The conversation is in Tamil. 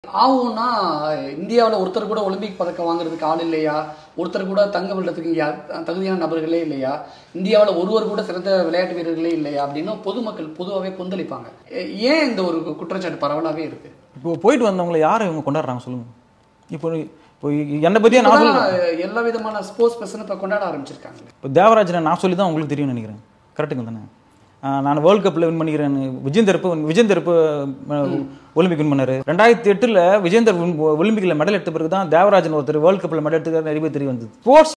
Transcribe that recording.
ஆகும்னா இந்தியாவில் ஒருத்தர் கூட ஒலிம்பிக் பதக்கம் வாங்குறதுக்கு ஆள் இல்லையா ஒருத்தர் கூட தங்க வெள்ளத்துக்கு இங்கே தகுதியான நபர்களே இல்லையா இந்தியாவில் ஒருவர் கூட சிறந்த விளையாட்டு வீரர்களே இல்லையா அப்படின்னு பொதுமக்கள் பொதுவாகவே கொந்தளிப்பாங்க ஏ- ஏன் இந்த ஒரு குற்றச்சாட்டு பரவலாகவே இருக்கு இப்போ போயிட்டு வந்தவங்களை யாரை இவங்க கொண்டாடுறாங்க சொல்லுங்க இப்போ இப்போ என்னை பற்றியே நான் இப்பதான் சொல்லுவேன் எல்லா விதமான ஸ்போர்ட்ஸ் பர்சன் இப்போ கொண்டாட ஆரம்பிச்சிருக்காங்க இப்போ தேவராஜனை நான் சொல்லி தான் உங்களுக்கு தெரியும்னு நினைக்கிறேன் கரெக்டுங்க தானே ஆஹ் நான் வேர்ல்ட் கப்பில் வின் பண்ணிக்கிறேன் விஜேந்தர் இப்போ விஜேந்தர் இப்போ ஒலிம்பிக் வின் பண்ணாரு ரெண்டாயிரத்தி எட்டில் விஜேந்தர் ஒலிம்பிக்கில் மெடல் எடுத்த பிறகு தான் தேவராஜன் ஒருத்தர் வேர்ல்ட் கப்பில் மெடல் எடுத்துக்காரு நிறைய பேர் தெரிய வந்தது ஸ்போர்ட்ஸ்